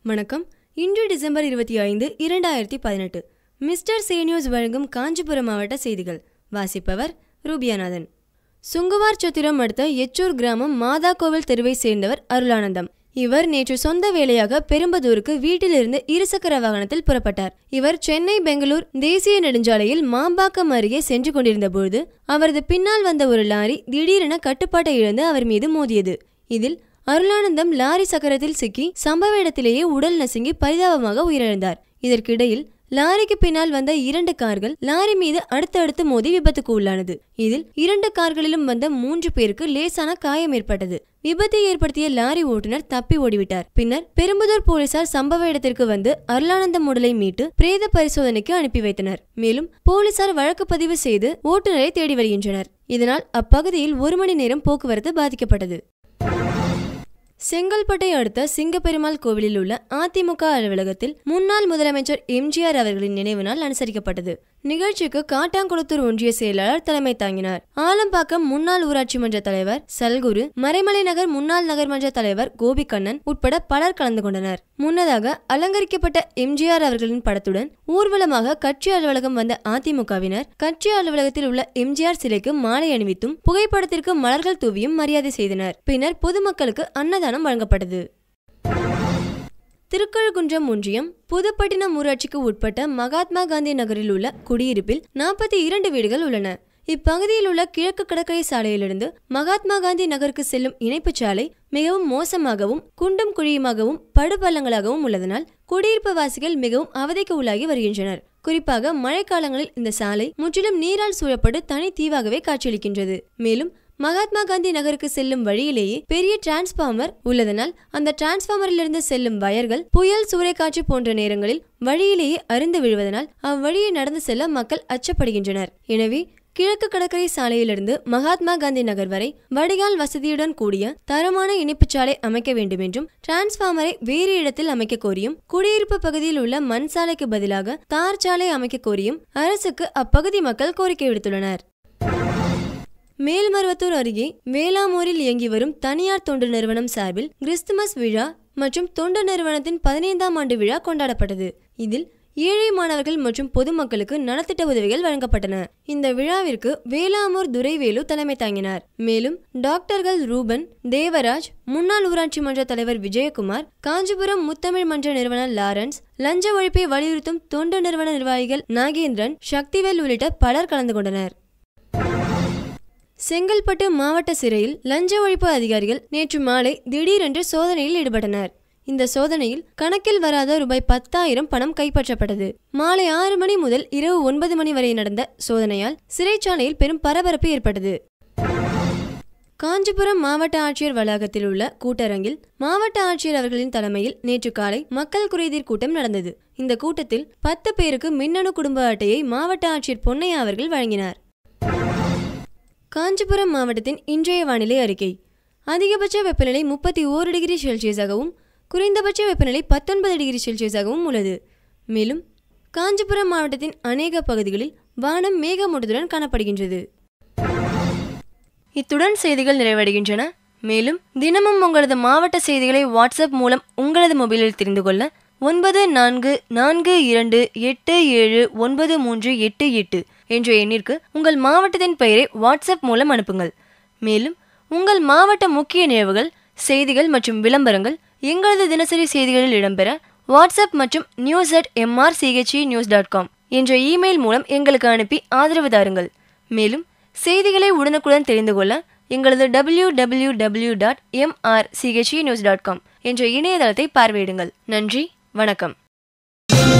வணக்கம் இன்று டிசம்பர் இருபத்தி ஐந்து இரண்டாயிரத்தி பதினெட்டு மிஸ்டர் சேனியோஸ் வழங்கும் காஞ்சிபுரம் மாவட்ட செய்திகள் வாசிப்பவர் ரூபியாநாதன் சுங்குவார் சத்திரம் அடுத்த எச்சூர் கிராமம் மாதா கோவில் தெருவை சேர்ந்தவர் அருளானந்தம் இவர் நேற்று சொந்த வேலையாக பெரும்பதூருக்கு வீட்டிலிருந்து இருசக்கர வாகனத்தில் புறப்பட்டார் இவர் சென்னை பெங்களூர் தேசிய நெடுஞ்சாலையில் மாம்பாக்கம் அருகே சென்று கொண்டிருந்த பொழுது அவரது பின்னால் வந்த ஒரு லாரி திடீரென கட்டுப்பாட்டை இழந்து அவர் மீது மோதியது இதில் அருளானந்தம் லாரி சக்கரத்தில் சிக்கி சம்பவ இடத்திலேயே உடல் நசுங்கி பரிதாபமாக உயிரிழந்தார் இதற்கிடையில் லாரிக்கு பின்னால் வந்த இரண்டு கார்கள் லாரி மீது அடுத்தடுத்து மோதி விபத்துக்கு உள்ளானது இதில் இரண்டு கார்களிலும் வந்த மூன்று பேருக்கு லேசான காயம் ஏற்பட்டது விபத்தை ஏற்படுத்திய லாரி ஓட்டுநர் தப்பி ஓடிவிட்டார் பின்னர் பெரும்புதூர் போலீசார் சம்பவ இடத்திற்கு வந்து அருளானந்தம் உடலை மீட்டு பிரேத பரிசோதனைக்கு அனுப்பி வைத்தனர் மேலும் போலீசார் வழக்கு பதிவு செய்து ஓட்டுநரை தேடி வருகின்றனர் இதனால் அப்பகுதியில் ஒரு மணி நேரம் போக்குவரத்து பாதிக்கப்பட்டது செங்கல்பட்டை அடுத்த சிங்கப்பெருமாள் கோவிலில் உள்ள அதிமுக அலுவலகத்தில் முன்னாள் முதலமைச்சர் எம்ஜிஆர் அவர்களின் நினைவு நாள் அனுசரிக்கப்பட்டது நிகழ்ச்சிக்கு காட்டாங்குளத்தூர் ஒன்றிய செயலாளர் தலைமை தாங்கினார் ஆலம்பாக்கம் முன்னாள் ஊராட்சி மன்ற தலைவர் சல்குரு மறைமலை நகர் முன்னாள் நகர்மன்ற தலைவர் கோபிகண்ணன் உட்பட பலர் கலந்து கொண்டனர் முன்னதாக அலங்கரிக்கப்பட்ட எம்ஜிஆர் அவர்களின் படத்துடன் ஊர்வலமாக கட்சி அலுவலகம் வந்த அதிமுகவினர் கட்சி அலுவலகத்தில் உள்ள எம்ஜிஆர் சிலைக்கு மாலை அணிவித்தும் புகைப்படத்திற்கு மலர்கள் தூவியும் மரியாதை செய்தனர் பின்னர் பொதுமக்களுக்கு அன்னதானம் வழங்கப்பட்டது திருக்கழுகுன்றம் ஒன்றியம் புதுப்பட்டினம் ஊராட்சிக்கு உட்பட்ட மகாத்மா காந்தி நகரில் உள்ள குடியிருப்பில் நாற்பத்தி இரண்டு வீடுகள் உள்ளன இப்பகுதியில் உள்ள கிழக்கு கடற்கரை சாலையிலிருந்து மகாத்மா காந்தி நகருக்கு செல்லும் இணைப்புச் சாலை மிகவும் மோசமாகவும் குண்டும் குழியுமாகவும் படுபள்ளங்களாகவும் உள்ளதனால் குடியிருப்பு வாசிகள் மிகவும் அவதிக்கு உள்ளாகி வருகின்றனர் குறிப்பாக மழைக்காலங்களில் இந்த சாலை முற்றிலும் நீரால் சூழப்பட்டு தனி தீவாகவே காட்சியளிக்கின்றது மேலும் மகாத்மா காந்தி நகருக்கு செல்லும் வழியிலேயே பெரிய டிரான்ஸ்பார்மர் உள்ளதனால் அந்த டிரான்ஸ்பார்மரிலிருந்து செல்லும் வயர்கள் புயல் சூறைக்காற்று போன்ற நேரங்களில் வழியிலேயே அருந்து விழுவதனால் அவ்வழியை நடந்து செல்ல மக்கள் அச்சப்படுகின்றனர் எனவே கிழக்கு கடற்கரை சாலையிலிருந்து மகாத்மா காந்தி நகர் வரை வடிகால் வசதியுடன் கூடிய தரமான இணைப்புச் சாலை அமைக்க வேண்டும் என்றும் டிரான்ஸ்பார்மரை வேறு இடத்தில் அமைக்க கோரியும் குடியிருப்பு பகுதியில் உள்ள மண் சாலைக்கு பதிலாக தார் சாலை அமைக்க கோரியும் அரசுக்கு அப்பகுதி மக்கள் கோரிக்கை விடுத்துள்ளனர் மேல்மருவத்தூர் அருகே வேளாமூரில் இயங்கி வரும் தனியார் தொண்டு நிறுவனம் சார்பில் கிறிஸ்துமஸ் விழா மற்றும் தொண்டு நிறுவனத்தின் பதினைந்தாம் ஆண்டு விழா கொண்டாடப்பட்டது இதில் ஏழை மாணவர்கள் மற்றும் பொதுமக்களுக்கு நலத்திட்ட உதவிகள் வழங்கப்பட்டன இந்த விழாவிற்கு வேளாமூர் துரைவேலு தலைமை தாங்கினார் மேலும் டாக்டர்கள் ரூபன் தேவராஜ் முன்னாள் ஊராட்சி மன்ற தலைவர் விஜயகுமார் காஞ்சிபுரம் முத்தமிழ் மன்ற நிறுவனர் லாரன்ஸ் லஞ்ச ஒழிப்பை வலியுறுத்தும் தொண்டு நிறுவன நிர்வாகிகள் நாகேந்திரன் சக்திவேல் உள்ளிட்ட பலர் கலந்து கொண்டனர் செங்கல்பட்டு மாவட்ட சிறையில் லஞ்ச ஒழிப்பு அதிகாரிகள் நேற்று மாலை திடீரென்று சோதனையில் ஈடுபட்டனர் இந்த சோதனையில் கணக்கில் வராத ரூபாய் பத்தாயிரம் பணம் கைப்பற்றப்பட்டது மாலை ஆறு மணி முதல் இரவு ஒன்பது மணி வரை நடந்த சோதனையால் சிறைச்சாலையில் பெரும் பரபரப்பு ஏற்பட்டது காஞ்சிபுரம் மாவட்ட ஆட்சியர் வளாகத்தில் உள்ள கூட்டரங்கில் மாவட்ட ஆட்சியர் அவர்களின் தலைமையில் நேற்று காலை மக்கள் குறைதீர் கூட்டம் நடந்தது இந்த கூட்டத்தில் பத்து பேருக்கு மின்னணு குடும்ப அட்டையை மாவட்ட ஆட்சியர் பொன்னையா அவர்கள் வழங்கினார் காஞ்சிபுரம் மாவட்டத்தின் இன்றைய வானிலை அறிக்கை அதிகபட்ச வெப்பநிலை முப்பத்தி ஓரு டிகிரி செல்சியஸாகவும் குறைந்தபட்ச வெப்பநிலை பத்தொன்பது டிகிரி செல்சியஸாகவும் உள்ளது மேலும் காஞ்சிபுரம் மாவட்டத்தின் அநேக பகுதிகளில் வானம் மேகமூட்டத்துடன் காணப்படுகின்றது இத்துடன் செய்திகள் நிறைவடைகின்றன மேலும் தினமும் உங்களது மாவட்ட செய்திகளை வாட்ஸ்அப் மூலம் உங்களது மொபைலில் தெரிந்து கொள்ள ஒன்பது நான்கு நான்கு இரண்டு எட்டு ஏழு ஒன்பது மூன்று எட்டு எட்டு என்ற எண்ணிற்கு உங்கள் மாவட்டத்தின் பெயரை வாட்ஸ்அப் மூலம் அனுப்புங்கள் மேலும் உங்கள் மாவட்ட முக்கிய நிகழ்வுகள் செய்திகள் மற்றும் விளம்பரங்கள் எங்களது தினசரி செய்திகளில் இடம்பெற வாட்ஸ்அப் மற்றும் news at MR CHE news dot com என்ற இமெயில் மூலம் எங்களுக்கு அனுப்பி ஆதரவு தாருங்கள் மேலும் செய்திகளை உடனுக்குடன் தெரிந்து கொள்ள எங்களது W W W dot MR CHE news dot com என்ற இணையதளத்தை பார்வையிடுங்கள் நன்றி வணக்கம்